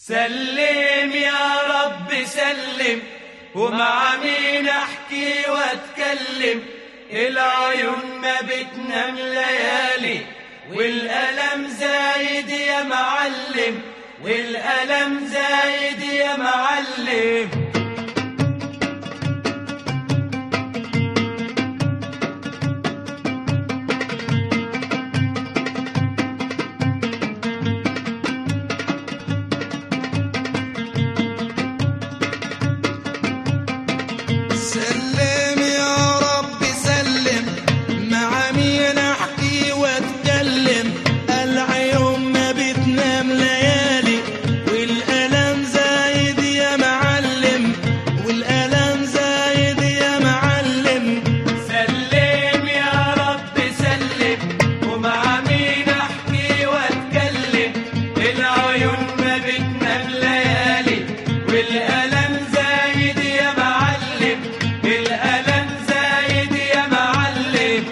سلم يا رب سلم ومع مين احكي واتكلم العيون ما بتنام ليالي والألم زايد يا معلم والألم زايد يا معلم سلم يا رب سلم مع مين احكي واتكلم العيون ما بتنام ليالي والالم زايد يا معلم والالم زايد يا معلم سلم يا رب سلم ومع مين احكي واتكلم العيون ما بتنام ليالي والألم زايد يا معلم الألم زايد يا معلم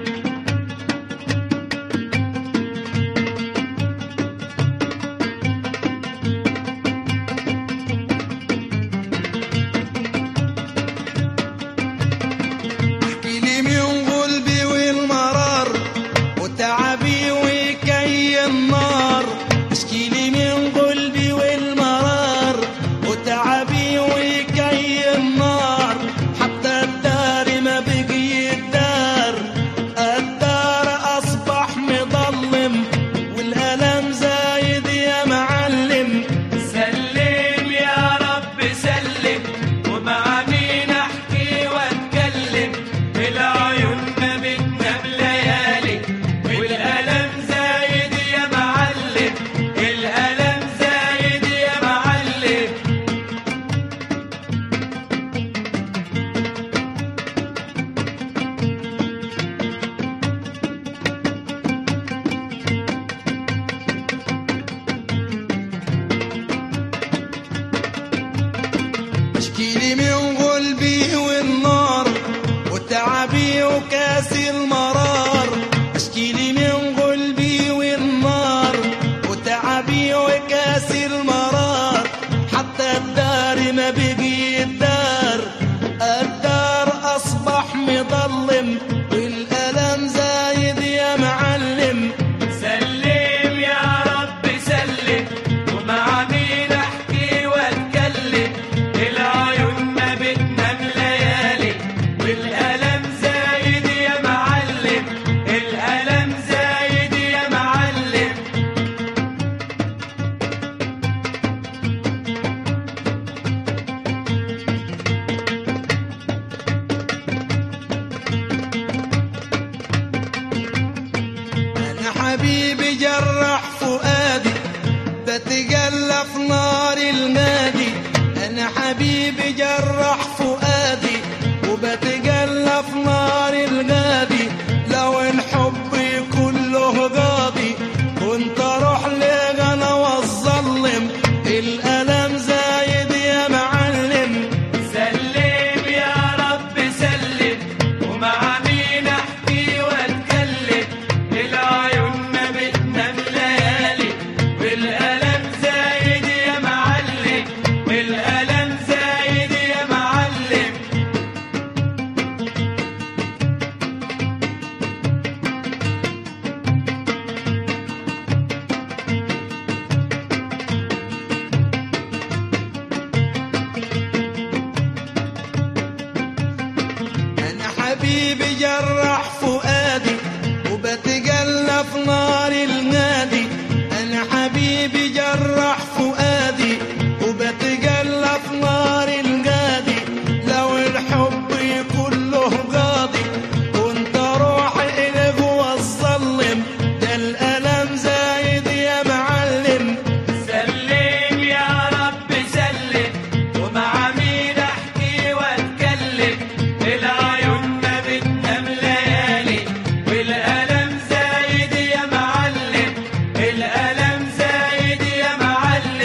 احكي لي من قلبي والمرار وتعبي وكي النار اشكي لي من قلبي والمرار وتعبي وكي النار حتى الدار ما بقي الدار الدار اصبح مظلم والالم زايد يا معلم سلم يا رب سلم ومع مين احكي واتكلم العيون ما بتنام ليالي والألم زايد يا معلم الألم زايد يا معلم اشكي لي من قلبي والنار وتعبي وكاس المرار اشكي لي من قلبي والنار وتعبي وكاس المرار حتى الدار ما بقي الدار الدار اصبح مظلم والالم زايد يا معلم سلم يا رب سلم ومع مين احكي واتكلم العيون ما بتنام ليالي والألم زايد يا معلم الألم زايد يا معلم أنا حبيبي جرح فؤادي بتقلى في نار المادي أنا حبيبي جرح فؤادي وبتقلى في نار الغادي لو إن حبي كله قاضي كنت أروح لغنى والظلم الألم زايد يا معلم سلم يا رب سلم ومع مين احكي واتكلم العيون ما بتنام ليالي والألم زايد يا معلم والألم زايد يا معلم أنا حبيبي جرح فؤادي وبتقلى في نار النادي أنا حبيبي جرح فؤادي وبتقلى في نار القادي لو الحب كله قاضي كنت أروح إليه والظلم ده الألم زايد يا معلم سلم يا رب سلم ومع مين احكي واتكلم العيون ما بتنام ليالي والألم زايد يا معلم الألم زايد يا معلم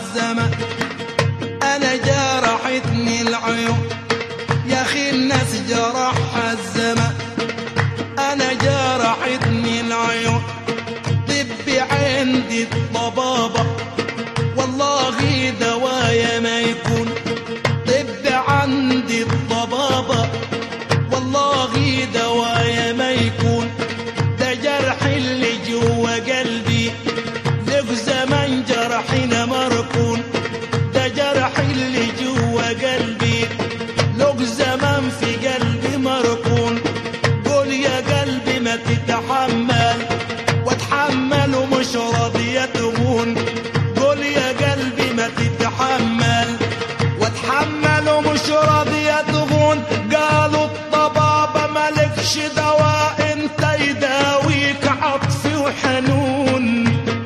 الزمن انا جرحتني العيون يا اخي الناس جرحها الزمن انا جرحتني العيون طبي عندي الطبابة والله دوايا ما يكون طب عندي الطبابة والله دوايا ما يكون ده جرح اللي جوا قلبي له زمان جرحنا مركون ده جرح اللي جوا قلبي له زمان في قلبي مركون قول يا قلبي ما تتحمل واتحمل ومش راضي تهون قول يا قلبي ما تتحمل واتحمل ومش راضي تهون قالوا الطبابة مالكش دواء انت يداويك عطف وحنون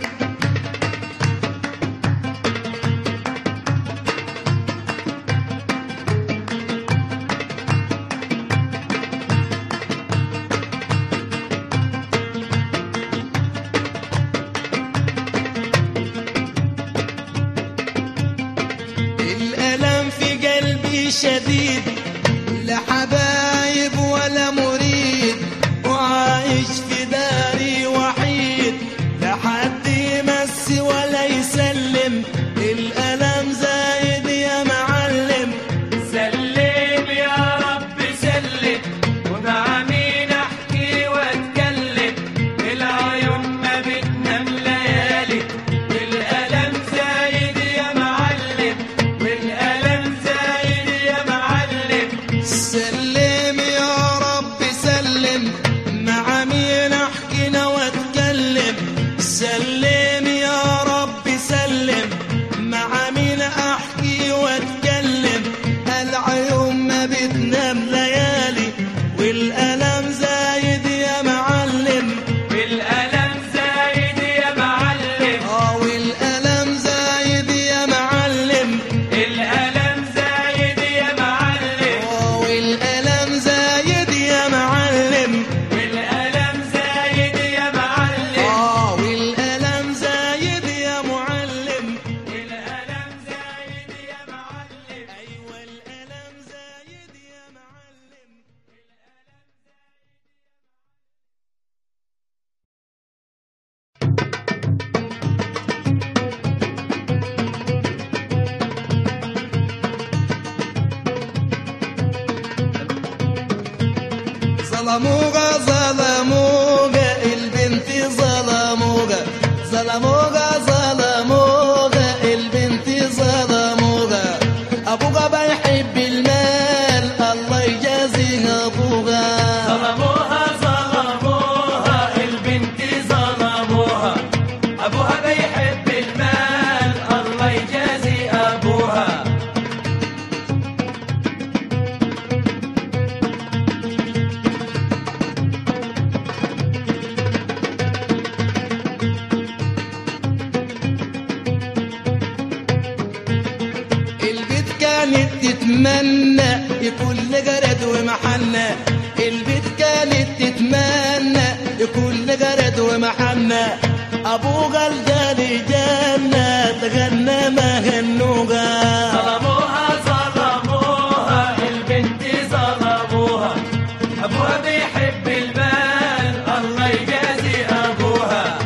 الألم في قلبي شديد لا حبايب ولا مريد وعايش في داري وحيد لا حد يمس ولا يسلم الألم زايد يا معلم سلم يا رب سلم ومع مين احكي واتكلم العيون ما بتنام ليالي والالم زايد يا معلم والالم زايد يا معلم سلم يا رب سلم مع مين احكي أنا واتكلم سلم يا رب سلم مع مين احكي واتكلم العيون ما بتنام ليالي والالم زايد يا معلم والالم زايد يا معلم اه والالم زايد يا معلم الالم زايد يا معلم اه والالم زايد يا معلم والالم زايد يا معلم اه والالم زايد يا معلم الالم زايد يا معلم ايوه الالم زايد يا معلم ظلموها ظلموها البنت ظلموها ظلموها ظلموها البنت ظلموها ابوها بيحب المال الله يجازيها ابوها ظلموها ظلموها البنت ظلموها ابوها بيحب المال الله يجازي ابوها البيت كانت تتمنى يكون لجرد ومحنة البيت كانت تتمنى يكون لجرد ومحنة أبوها الجالي جنة تغنى ما هنوغا ظلموها ظلموها البنت ظلموها ابوها بيحب المال الله يجازي ابوها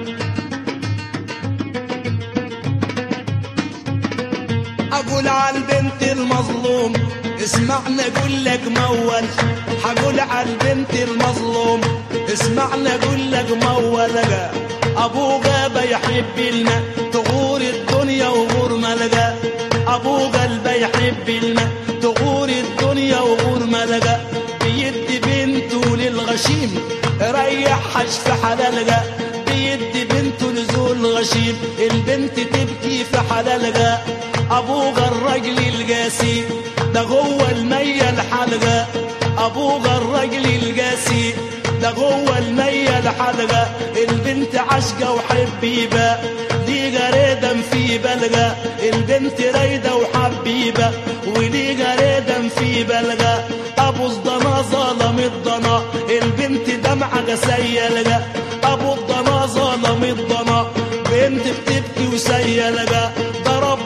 أقول على البنت المظلوم اسمعنا أقول لك مول حقول على البنت المظلوم اسمعنا أقول لك مول أبوها بيحب الماء تغور الدنيا وغور ملقى أبوها اللي بيحب الماء تغور الدنيا وغور ملقى بيدي بنته للغشيم ريحش في حلالها بيدي بنته لزول غشيم البنت تبكي في حلالها ابوها الرجل القاسي ده هو المية الحلقة ابوها الرجل القاسي ده هو المية الحلقة البنت عشقة وحبيبة دي غريدة في بلغة البنت رايدة وحبيبة ودي غريدة في بلغة ابو الضنا ظلم الضنا البنت دمعة غسيلة ابو الضنا ظلم الضنا بنت بتبكي وسيلة ضرب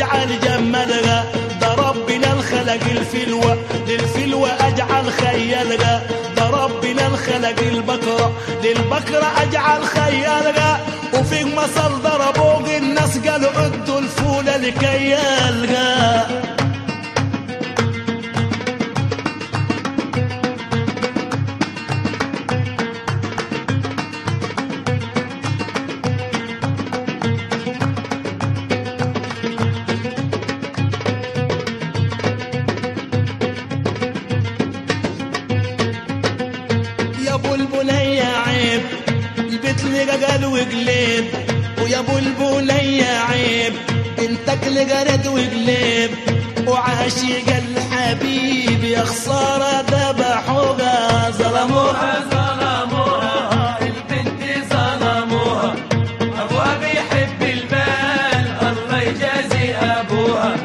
اجعل جملها ده ربنا الخلق الفلوة للفلوة اجعل خيالها ده ربنا الخلق البقرة للبقرة اجعل خيالها وفي مثل ضربوه الناس قالوا عدوا الفولة لكيالها يا ابو البنية عيب البيت لقى قال وقلب ويا ابو البنية عيب بنتك لقى رد وقلب وعاشق الحبيب يا خسارة ذبحوها ظلموها ظلموها البنت ظلموها ابوها بيحب المال الله يجازي ابوها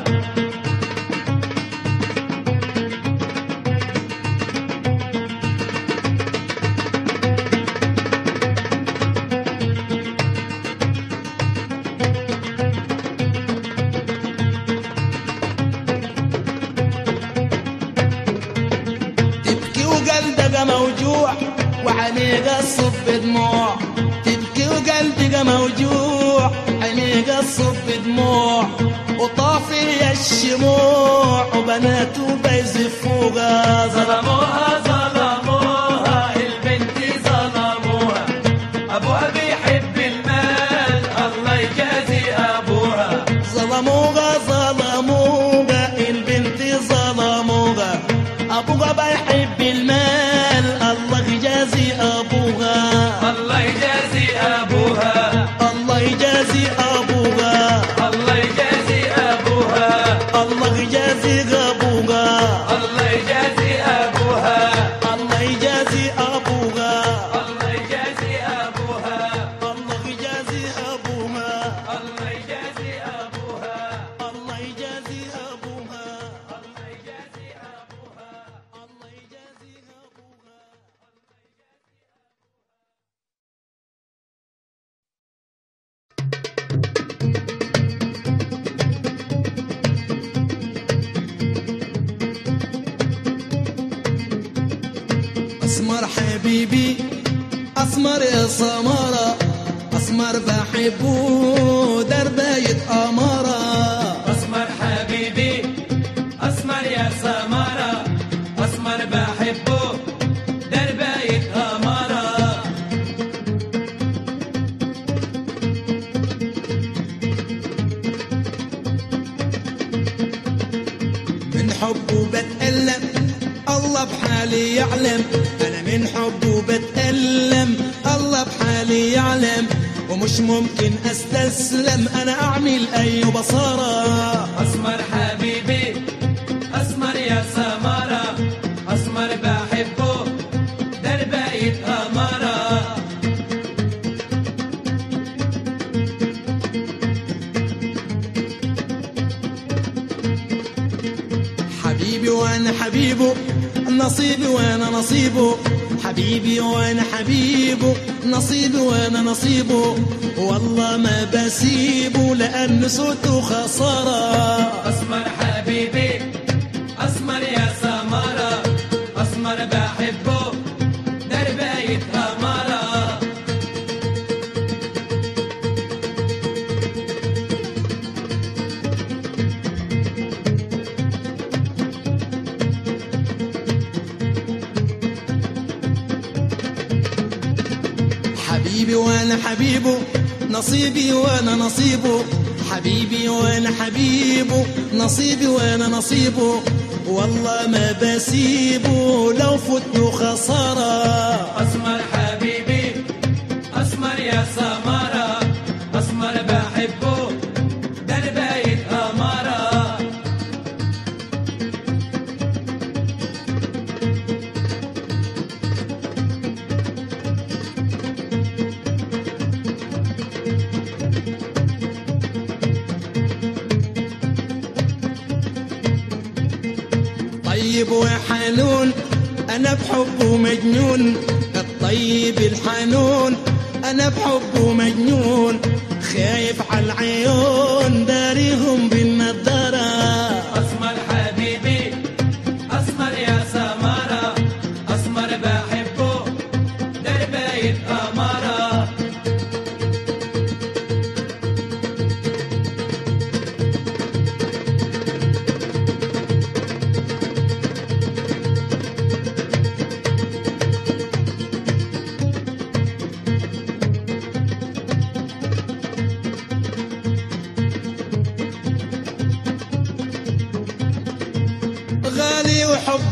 تبكي وقلبك موجوع وعينيك الصب دموع تبكي وقلبك موجوع عينيك الصب دموع وطافي الشموع وبناته بيزفوها ظلموها ظلموها البنت ظلموها ابوها بيحب المال الله يجازي ابوها ظلموها ظلموها البنت ظلموها ابوها بيحب المال الله يجازي ابوها الله يجازي ابوها الله يجازي ابوها الله يجازي ابوها الله يجازي ابوها الله يجازي ابوها الله يجازي ابوها الله يجازي ابوها الله يجازي ابوها الله يجازي ابوها الله يجازي ابوها الله يجازي ابوها الله يجازي ابوها اسمر حبيبي اسمر يا سمرة اسمر بحبه درباية امارة اسمر حبيبي اسمر يا سمرة اسمر بحبه درباية امارة من حبه بتألم الله بحالي يعلم أنا من حبه بتألم الله بحالي يعلم ومش ممكن أستسلم أنا أعمل أي بصارة اسمر حبيبي اسمر يا سمرة اسمر بحبه درباية امارة حبيبي وأنا حبيبه نصيبي وأنا نصيبه حبيبي وأنا حبيبه نصيبي وأنا نصيبه والله ما بسيبه لأن صوته خسارة اسمر حبيبي اسمر يا سمرة اسمر بحبه درباية امارة حبيبي وانا حبيبه نصيبي وانا نصيبه حبيبي وانا حبيبه نصيبي وانا نصيبه والله ما بسيبه لو فته خساره اسمر حبيبي اسمر يا سمرة اسمر بحبه درباية امارة طيب وحنون انا بحبه مجنون الطيب الحنون انا بحبه مجنون خايف على العيون داريهم بالنظر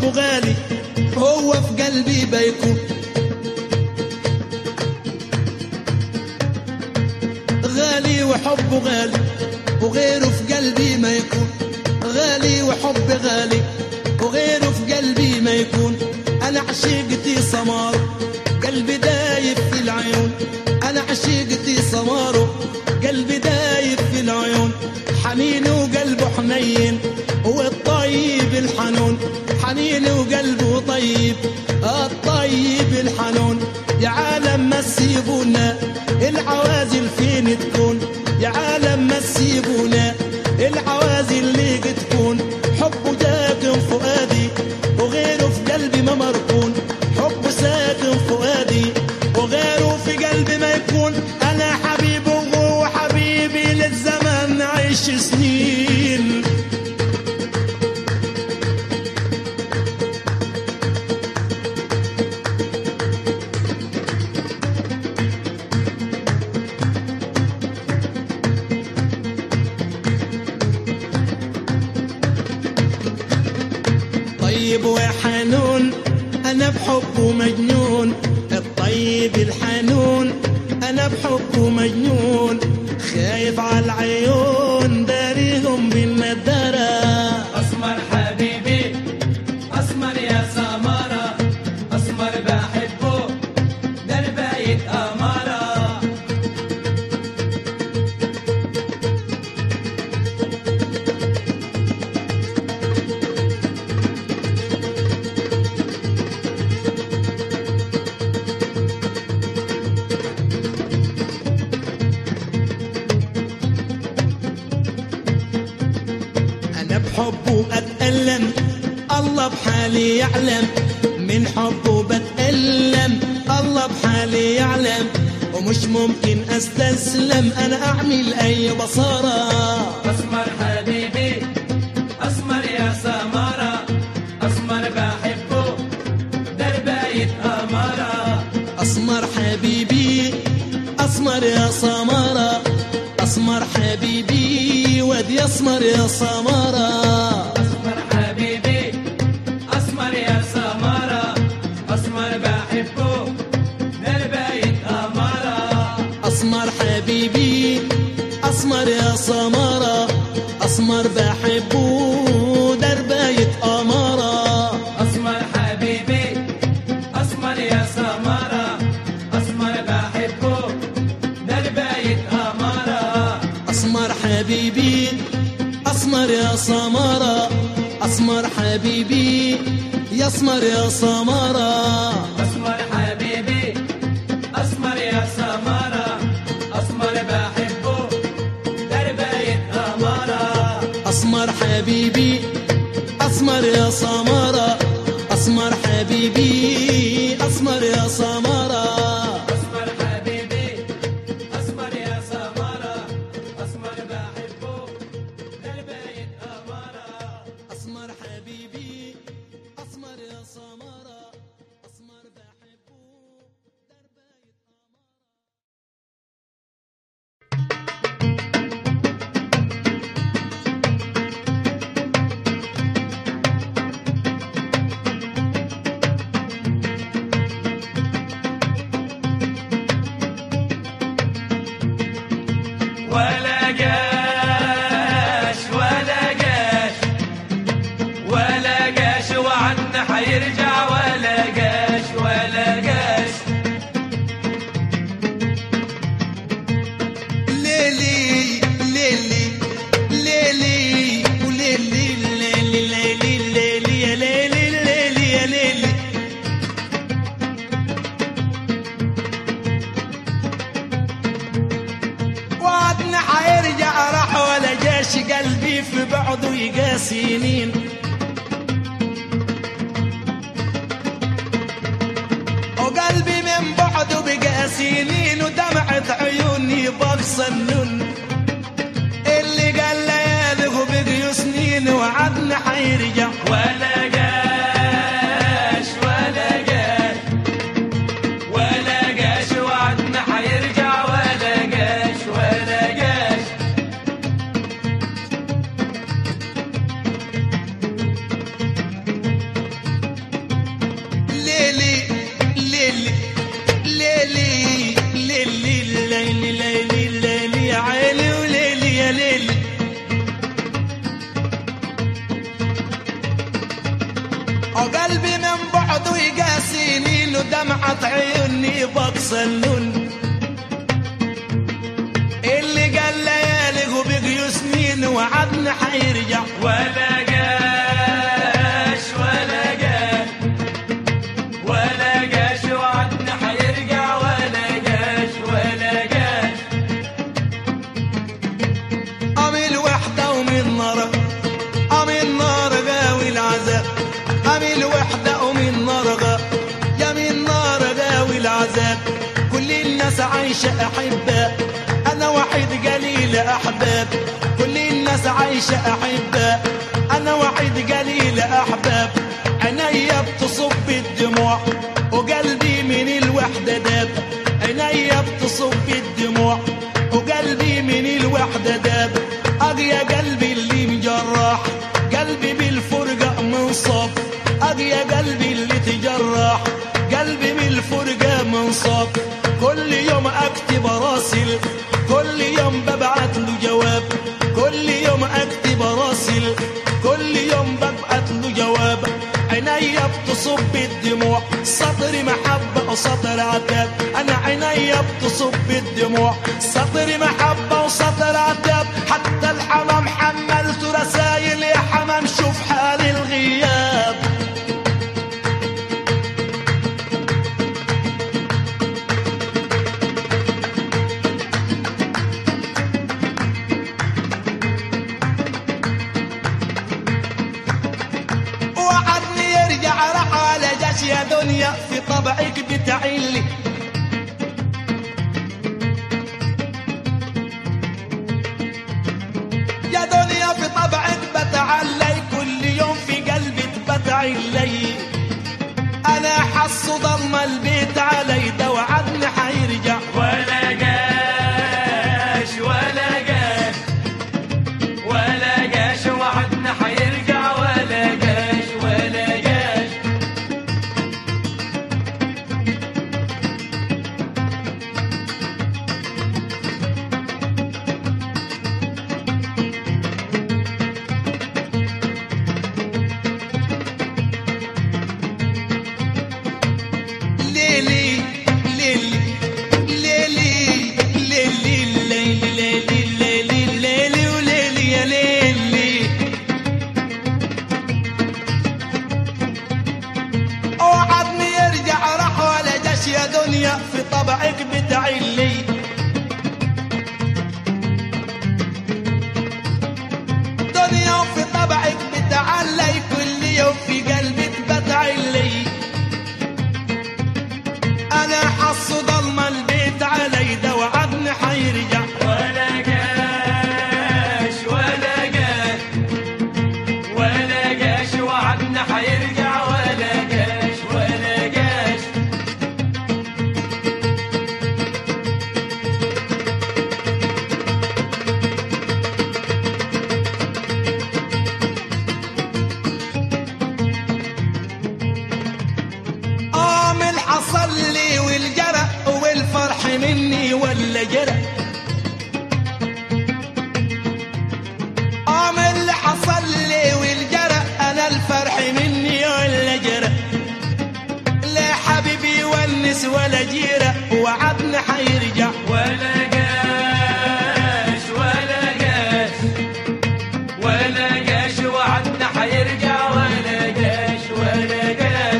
حبه غالي هو في قلبي بيكون غالي وحبه غالي وغيره في قلبي ما يكون غالي وحب غالي وغيره في قلبي ما يكون انا عشيقتي سمار قلبي دايب في العيون انا عشيقتي سماره قلبي دايب في العيون حنين وقلبه حنين هو الطيب الحنون حنين وقلبه طيب الطيب الحنون يا عالم ما تسيبونا العوازل فين تكون يا عالم ما تسيبونا العوازل اللي تكون حبه ساكن فؤادي وغيره في قلبي ما مركون حبه ساكن فؤادي وغيره في قلبي ما يكون انا حبيبه وهو حبيبي للزمن عيش سنين طيب وحنون انا بحبه مجنون الطيب الحنون انا بحبه مجنون خايف على العيون داريهم بالندرة أسمر حبيبي أسمر يا سمرة أسمر بحبه ده البيت أمارة انا بحبه اتألم الله بحالي يعلم من حبه بتألم الله بحالي يعلم ومش ممكن استسلم انا اعمل اي بصاره أسمر حبيبي أسمر يا سمرة أسمر بحبه ده البيت أمارة اسمر حبيبي اسمر يا سمرة اسمر حبيبي ودي اسمر يا سمرة أسمر حبيبي أسمر يا سمرة أسمر بحبه ده البيت أمارة اسمر حبيبي اسمر يا سمرة اسمر بحبه درباية امارة أسمر حبيبي أسمر يا سمرة أسمر بحبه ده البيت أمارة اسمر حبيبي اسمر يا سمرة اسمر حبيبي يا اسمر يا سمرة أسمر حبيبي أسمر يا سمرة أسمر بحبه ده البيت أمارة اسمر حبيبي اسمر يا سمرة اسمر حبيبي اسمر يا سمرة أسمر حبيبي أسمر يا سمرة أسمر بحبه ده البيت أمارة اسمر حبيبي اسمر يا سمرة اسمر بحبه درباية امارة ولا جاش ولا جاش ولا جاش وعنا حيرجع ولا جاش ولا جاش ليلي ليلي ليلي وليلي ليلي ليلي ليلي يا ليلي ليلي يا ليلي وعدنا حيرجع راح ولا جاش قلبي في بعضه يقاسينين وقلبي من بعده بقى سنين ودمعة عيوني بغصنن اللي قال ليالي وبقيوا سنين وعدنا حيرجع ولا جاش ولا جاش ولا جاش وعدنا حيرجع ولا جاش ولا جاش دمعة عيوني بقصى اللون اللي قال ليالي وبقيوا سنين وعدنا حيرجع ولا جاش ولا جاش ولا جاش وعدنا حيرجع ولا جاش ولا جاش أم الوحدة ومن نار أم النار غاوي العذاب أم الوحدة ومن نار غا يا من نار غاوي العذاب كل الناس عايشة أحباء أنا وحيد قليل أحباب كل الناس عايشة أحباء أنا وحيد قليل أحباب عينيا بتصب الدموع وقلبي من الوحدة داب عينيا بتصب الدموع وقلبي من الوحدة داب أقيا قلبي اللي مجرح قلبي بالفرقة منصاب أقيا قلبي اللي تجرح قلبي بالفرقة منصاب كل يوم أكتب راسل كل يوم ببعت له جواب كل يوم أكتب راسل كل يوم ببعت له جواب عينيا بتصب الدموع سطر محبة وسطر عتاب أنا عينيا بتصب الدموع سطر محبة وسطر عتاب حتى الحمام حملت رسايل يا حمام شوف حال الغياب وعدني يرجع راح على جاش يا دنيا في طبعك بتعلي يا دنيا في طبعك بتعلي كل يوم في قلبي بتعلي انا حس ضم البيت علي ده وعدني حيرجع ولا جاش ولا جاش ولا جاش وعدنا حيرجع ولا جاش ولا جاش ليلي ليلي ليلي ليلي ليلي ليلي ليلي ليلي وليلي يا ليلي اوعدني يرجع راح ولا جاش يا دنيا في طبعك بتعلي دنيا في طبعك بتعلي كل يوم في قلبك بتعلي انا حص ضلم البيت علي ده وعدني حيرجع ولا جاش ولا جاش ولا جاش وعدنا حيرجع ولا جاش ولا جاش عامل حصل لي والجرى والفرح مني ولا جرى عامل حصل لي والجرى انا الفرح مني ولا جرى لا حبيبي ونس ولا جيرة وعدنا حيرجع ولا جاش ولا جاش ولا جاش وعدنا حيرجع ولا جاش ولا جاش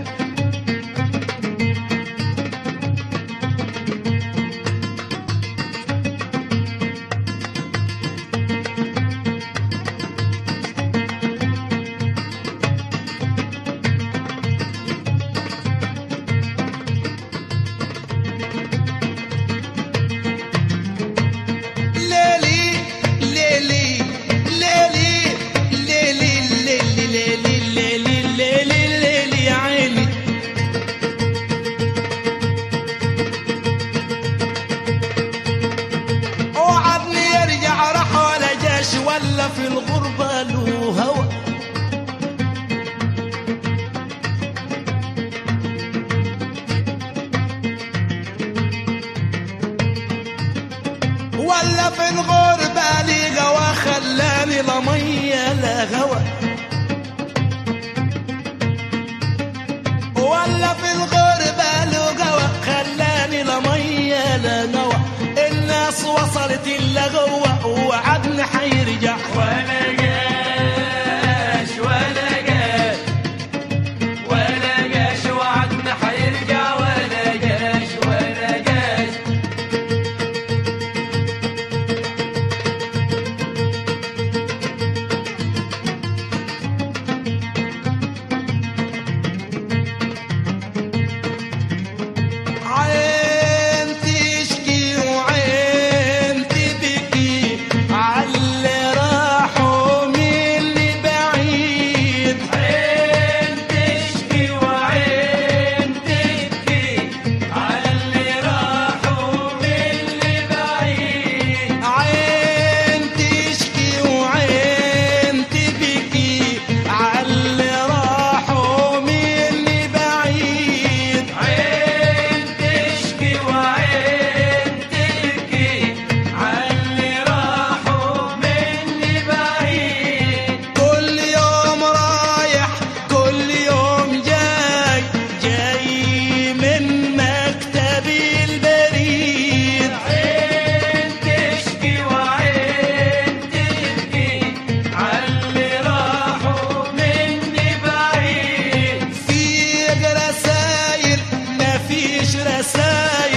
ليلي ليلي ليلي ليلي ليلي ليلي ليلي ليلي ليلي يا عيني وعدني يرجع راح ولا جاش ولا في الغربة له هوى ولا في الغربة لي غوا خلاني لا مية لا غوا ولا في الغربة وقت اللغوة ووعدنا حيرجع ولا جاش ولا جاش ولا جاش وعدنا حيرجع ولا جاش ولا جاش عين تشكي وعين تبكي عاللي راحوا من اللي بعيد عين تشكي وعين تبكي على اللي راحوا من اللي بعيد عين تشكي وعين تبكي عاللي راحوا من اللي بعيد عين تشكي وعين تبكي على اللي راحوا مني بعيد كل يوم رايح كل يوم جاي جاي من مكتبي البريد عين تشكي وعين تبكي على اللي راحوا مني بعيد في رسايل ما فيش رسايل